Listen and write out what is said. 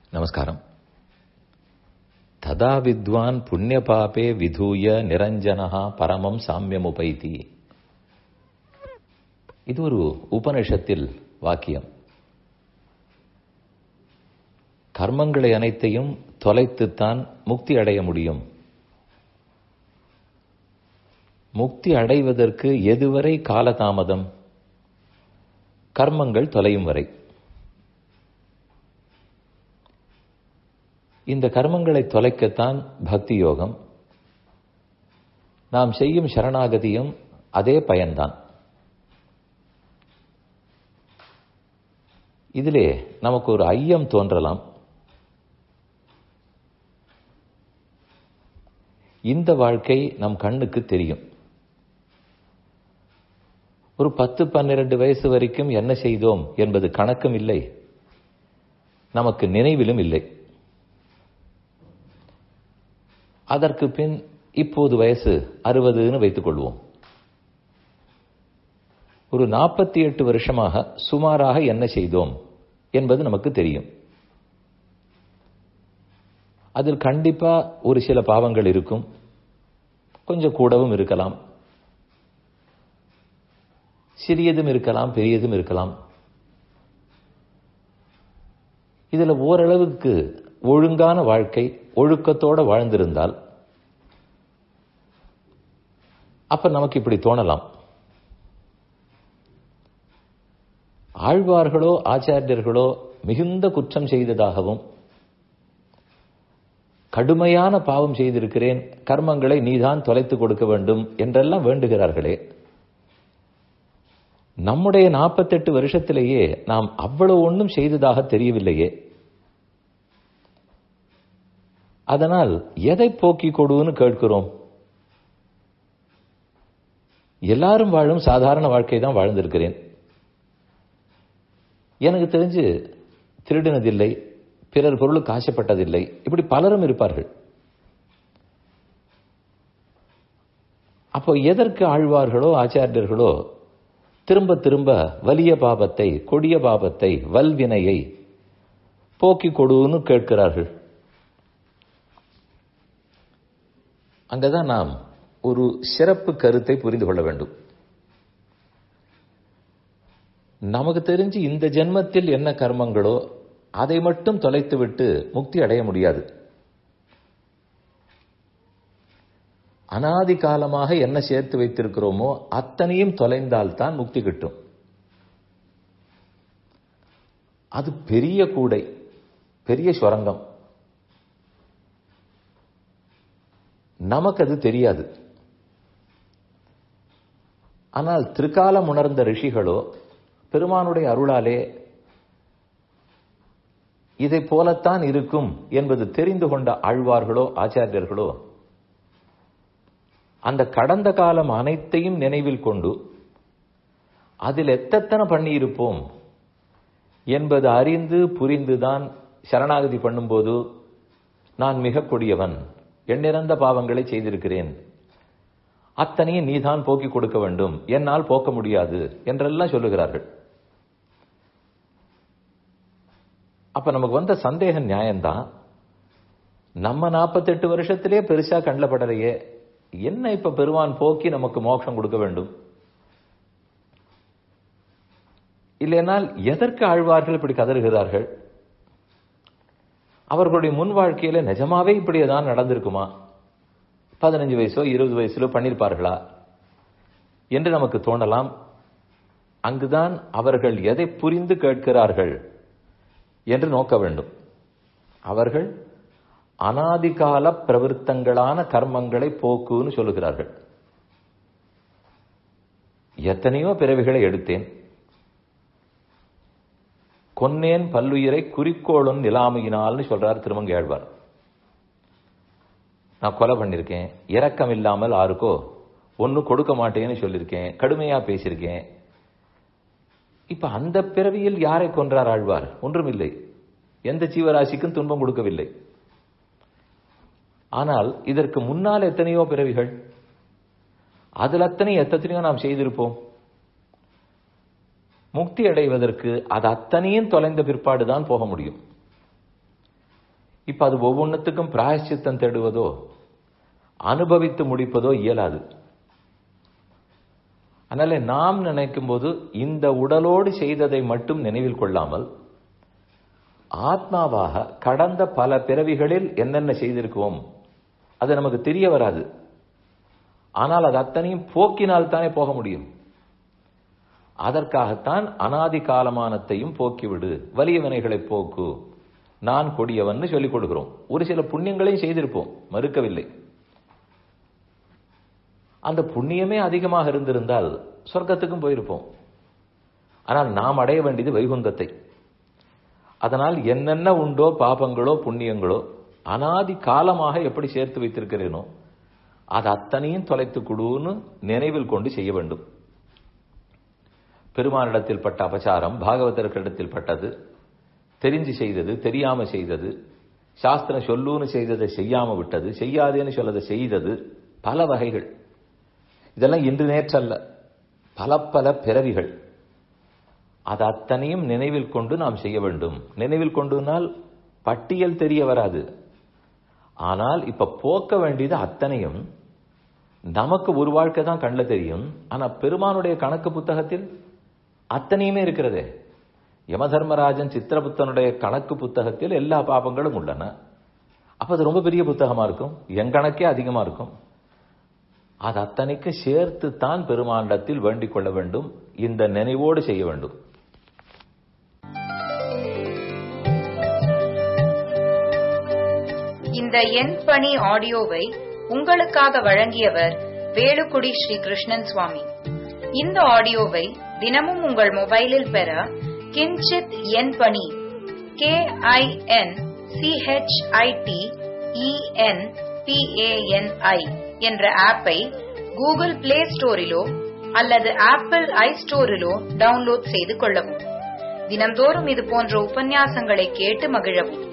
நமஸ்காரம் ததா வித்வான் புண்ணியபாபே விதூய நிரஞ்சனஹா பரமம் சாமியமுபைதி இது ஒரு உபனிஷத்தில் வாக்கியம் கர்மங்களை அனைத்தையும் தொலைத்துத்தான் முக்தி அடைய முடியும் முக்தி அடைவதற்கு எதுவரை காலதாமதம் கர்மங்கள் தொலையும் வரை இந்த கர்மங்களை தொலைக்கத்தான் பக்தி யோகம் நாம் செய்யும் சரணாகதியும் அதே பயன்தான் இதிலே நமக்கு ஒரு ஐயம் தோன்றலாம் இந்த வாழ்க்கை நம் கண்ணுக்கு தெரியும் ஒரு பத்து பன்னிரண்டு வயசு வரைக்கும் என்ன செய்தோம் என்பது கணக்கும் இல்லை நமக்கு நினைவிலும் இல்லை அதற்கு பின் இப்போது வயசு அறுபதுன்னு வைத்துக் கொள்வோம் ஒரு நாற்பத்தி எட்டு வருஷமாக சுமாராக என்ன செய்தோம் என்பது நமக்கு தெரியும் அதில் கண்டிப்பா ஒரு சில பாவங்கள் இருக்கும் கொஞ்சம் கூடவும் இருக்கலாம் சிறியதும் இருக்கலாம் பெரியதும் இருக்கலாம் இதுல ஓரளவுக்கு ஒழுங்கான வாழ்க்கை ஒழுக்கத்தோட வாழ்ந்திருந்தால் அப்ப நமக்கு இப்படி தோணலாம் ஆழ்வார்களோ ஆச்சாரியர்களோ மிகுந்த குற்றம் செய்ததாகவும் கடுமையான பாவம் செய்திருக்கிறேன் கர்மங்களை நீதான் தொலைத்து கொடுக்க வேண்டும் என்றெல்லாம் வேண்டுகிறார்களே நம்முடைய நாற்பத்தெட்டு வருஷத்திலேயே நாம் அவ்வளவு ஒன்றும் செய்ததாக தெரியவில்லையே அதனால் எதை போக்கி கொடுன்னு கேட்கிறோம் எல்லாரும் வாழும் சாதாரண வாழ்க்கை தான் வாழ்ந்திருக்கிறேன் எனக்கு தெரிஞ்சு திருடினதில்லை பிறர் பொருளுக்கு ஆசைப்பட்டதில்லை இப்படி பலரும் இருப்பார்கள் அப்போ எதற்கு ஆழ்வார்களோ ஆச்சாரியர்களோ திரும்ப திரும்ப வலிய பாபத்தை கொடிய பாபத்தை வல்வினையை போக்கி கொடுன்னு கேட்கிறார்கள் அங்கதான் நாம் ஒரு சிறப்பு கருத்தை புரிந்து கொள்ள வேண்டும் நமக்கு தெரிஞ்சு இந்த ஜென்மத்தில் என்ன கர்மங்களோ அதை மட்டும் தொலைத்துவிட்டு முக்தி அடைய முடியாது அனாதி காலமாக என்ன சேர்த்து வைத்திருக்கிறோமோ அத்தனையும் தொலைந்தால்தான் முக்தி கிட்டும் அது பெரிய கூடை பெரிய சுரங்கம் நமக்கு அது தெரியாது ஆனால் திரிகாலம் உணர்ந்த ரிஷிகளோ பெருமானுடைய அருளாலே இதை போலத்தான் இருக்கும் என்பது தெரிந்து கொண்ட ஆழ்வார்களோ ஆச்சாரியர்களோ அந்த கடந்த காலம் அனைத்தையும் நினைவில் கொண்டு அதில் எத்தனை பண்ணியிருப்போம் என்பது அறிந்து புரிந்துதான் சரணாகதி பண்ணும்போது நான் மிக கொடியவன் எண்ணிறந்த பாவங்களை செய்திருக்கிறேன் அத்தனையும் நீதான் போக்கி கொடுக்க வேண்டும் என்னால் போக்க முடியாது என்றெல்லாம் சொல்லுகிறார்கள் அப்ப நமக்கு வந்த சந்தேகம் நியாயம்தான் நம்ம நாற்பத்தெட்டு வருஷத்திலே பெருசா கண்ணில் படலையே என்ன இப்ப பெருமான் போக்கி நமக்கு மோட்சம் கொடுக்க வேண்டும் இல்லைனால் எதற்கு ஆழ்வார்கள் இப்படி கதறுகிறார்கள் அவர்களுடைய முன் வாழ்க்கையில நிஜமாவே இப்படி ஏதாவது நடந்திருக்குமா பதினஞ்சு வயசோ இருபது வயசுலோ பண்ணிருப்பார்களா என்று நமக்கு தோணலாம் அங்குதான் அவர்கள் எதை புரிந்து கேட்கிறார்கள் என்று நோக்க வேண்டும் அவர்கள் அனாதிகால பிரவருத்தங்களான கர்மங்களை போக்குன்னு சொல்லுகிறார்கள் எத்தனையோ பிறவிகளை எடுத்தேன் கொன்னேன் பல்லுயிரை குறிக்கோளும் நிலாமையினால்னு சொல்றார் திருமங்கை ஆழ்வார் நான் கொலை பண்ணிருக்கேன் இரக்கம் இல்லாமல் ஆருக்கோ ஒன்னும் கொடுக்க மாட்டேன்னு சொல்லியிருக்கேன் கடுமையா பேசியிருக்கேன் இப்ப அந்த பிறவியில் யாரை கொன்றார் ஆழ்வார் ஒன்றுமில்லை எந்த ஜீவராசிக்கும் துன்பம் கொடுக்கவில்லை ஆனால் இதற்கு முன்னால் எத்தனையோ பிறவிகள் அதில் அத்தனை எத்தனையோ நாம் செய்திருப்போம் முக்தி அடைவதற்கு அது அத்தனையும் தொலைந்த பிற்பாடுதான் போக முடியும் இப்ப அது ஒவ்வொன்றுத்துக்கும் பிராயச்சித்தம் தேடுவதோ அனுபவித்து முடிப்பதோ இயலாது அதனால நாம் நினைக்கும் போது இந்த உடலோடு செய்ததை மட்டும் நினைவில் கொள்ளாமல் ஆத்மாவாக கடந்த பல பிறவிகளில் என்னென்ன செய்திருக்கோம் அது நமக்கு தெரிய வராது ஆனால் அது அத்தனையும் போக்கினால் தானே போக முடியும் அதற்காகத்தான் அனாதி காலமானத்தையும் போக்கிவிடு வலிய வினைகளை போக்கு நான் கொடியவன் சொல்லிக் கொடுக்கிறோம் ஒரு சில புண்ணியங்களையும் செய்திருப்போம் மறுக்கவில்லை அந்த புண்ணியமே அதிகமாக இருந்திருந்தால் சொர்க்கத்துக்கும் போயிருப்போம் ஆனால் நாம் அடைய வேண்டியது வைகுந்தத்தை அதனால் என்னென்ன உண்டோ பாபங்களோ புண்ணியங்களோ அனாதி காலமாக எப்படி சேர்த்து வைத்திருக்கிறேனோ அது அத்தனையும் தொலைத்து கொடுன்னு நினைவில் கொண்டு செய்ய வேண்டும் பெருமானிடத்தில் பட்ட அபச்சாரம் பாகவதர்களிடத்தில் பட்டது தெரிஞ்சு செய்தது தெரியாம செய்தது சாஸ்திரம் சொல்லுன்னு செய்ததை செய்யாம விட்டது செய்யாதேன்னு சொல்லதை செய்தது பல வகைகள் இதெல்லாம் இன்று நேற்றல்ல பல பல பிறவிகள் அது அத்தனையும் நினைவில் கொண்டு நாம் செய்ய வேண்டும் நினைவில் கொண்டுனால் பட்டியல் தெரிய வராது ஆனால் இப்ப போக்க வேண்டியது அத்தனையும் நமக்கு ஒரு வாழ்க்கை தான் கண்ணில் தெரியும் ஆனா பெருமானுடைய கணக்கு புத்தகத்தில் அத்தனையுமே இருக்கிறதே யமதர்மராஜன் சித்திரபுத்தனுடைய கணக்கு புத்தகத்தில் எல்லா பாபங்களும் உள்ளன அப்ப அது ரொம்ப பெரிய புத்தகமா இருக்கும் என் கணக்கே அதிகமா இருக்கும் அது அத்தனைக்கு சேர்த்து தான் பெருமாண்டத்தில் வேண்டிக் கொள்ள வேண்டும் இந்த நினைவோடு செய்ய வேண்டும் இந்த என் பணி ஆடியோவை உங்களுக்காக வழங்கியவர் வேலுக்குடி ஸ்ரீ கிருஷ்ணன் சுவாமி இந்த ஆடியோவை தினமும் உங்கள் மொபைலில் பெற கிஞ்சித் என் பணி கே ஐ என் சிஹெச்ஐடி இஎன் பிஏஎன்ஐ என்ற ஆப்பை கூகுள் பிளே ஸ்டோரிலோ அல்லது ஆப்பிள் ஐ ஸ்டோரிலோ டவுன்லோட் செய்து கொள்ளவும் தினந்தோறும் இது போன்ற உபன்யாசங்களை கேட்டு மகிழவும்